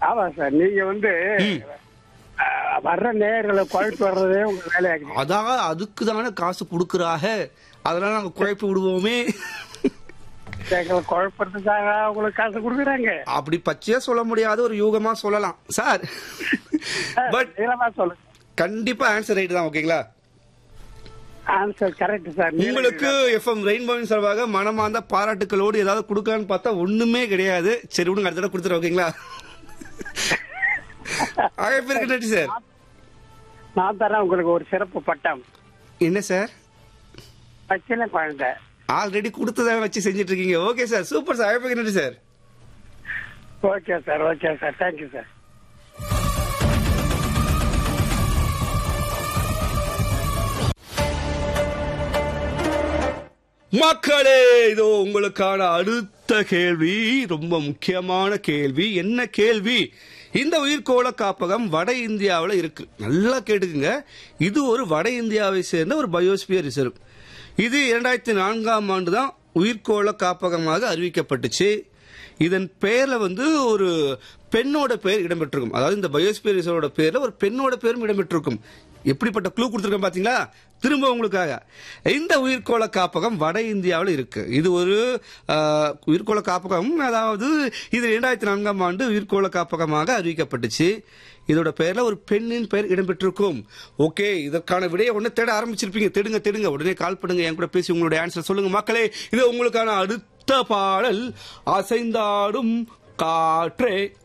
ஆமா சார் நீங்க வந்து அஹ், வர்ற நேர்களை குழப்பி வர்றதே உங்க வேலையாக்குது அதான் அதுக்கு தானே காசு கொடுக்குறாக அதெல்லாம் நாங்க குழப்பி விடுவோமே எங்களை குழப்பறதுக்காக உங்களுக்கு காசு கொடுக்குறாங்க அப்படி பச்சையா சொல்ல முடியாத ஒரு யூகமா சொல்லலாம் சார் பட் நீளமா சொல்லுங்க கண்டிப்பா ஆன்சர் ரைட் தான் ஓகேங்களா ஆன்சர் கரெக்ட் சார் உங்களுக்கு எஃப்எம் ரெயின்போவின் சார்பாக மனமார்ந்த பாராட்டுகளோடு ஏதாவது கொடுக்கலான்னு பார்த்தா ஒண்ணுமே கிடையாது சரி விடுங்க அடுத்த தடவை கொடுத்துறேன் ஓகேங்களா அழைப்பிற்கு நன்றி சார் நான் தரேன் உங்களுக்கு ஒரு சிறப்பு பட்டம் என்ன சார் பச்சில குழந்தை ஆல்ரெடி கொடுத்ததை வச்சு செஞ்சுட்டு இருக்கீங்க ஓகே சார் சூப்பர் சார் அழைப்பிற்கு நன்றி sir okay sir okay sir thank you sir மக்களே இதோ உங்களுக்கான அடுத்த கேள்வி ரொம்ப முக்கியமான கேள்வி என்ன கேள்வி இந்த உயிர்கோள காப்பகம் வட இந்தியாவில் இருக்கு நல்லா கேட்டுக்குங்க இது ஒரு வட இந்தியாவை சேர்ந்த ஒரு பயோஸ்பியர் ரிசர்வ் இது இரண்டாயிரத்தி நான்காம் ஆண்டு தான் உயிர்கோள காப்பகமாக அறிவிக்கப்பட்டுச்சு இதன் பெயர்ல வந்து ஒரு பெண்ணோட பெயர் இடம்பெற்றிருக்கும் அதாவது இந்த பயோஸ்பியர் ரிசர்வோட பேர்ல ஒரு பெண்ணோட பேரும் இடம்பெற்றிருக்கும் எப்படிப்பட்ட க்ளூ கொடுத்துருக்கேன் பாத்தீங்களா திரும்ப உங்களுக்காக இந்த உயிர்கோள காப்பகம் வட இந்தியாவில் இருக்கு இது ஒரு ஆஹ், உயிர்கோள காப்பகம் அதாவது இது இரண்டாயிரத்தி நான்காம் ஆண்டு உயிர்கோள காப்பகமாக அறிவிக்கப்பட்டுச்சு இதோட பெயர்ல ஒரு பெண்ணின் பெயர் இடம்பெற்றிருக்கும் ஓகே இதற்கான விடையை உடனே தேட ஆரம்பிச்சிருப்பீங்க தேடுங்க தேடுங்க உடனே கால் பண்ணுங்க என் கூட பேசி உங்களுடைய ஆன்சர் சொல்லுங்க மக்களே இது உங்களுக்கான அடுத்த பாடல் அசைந்தாடும் காற்றே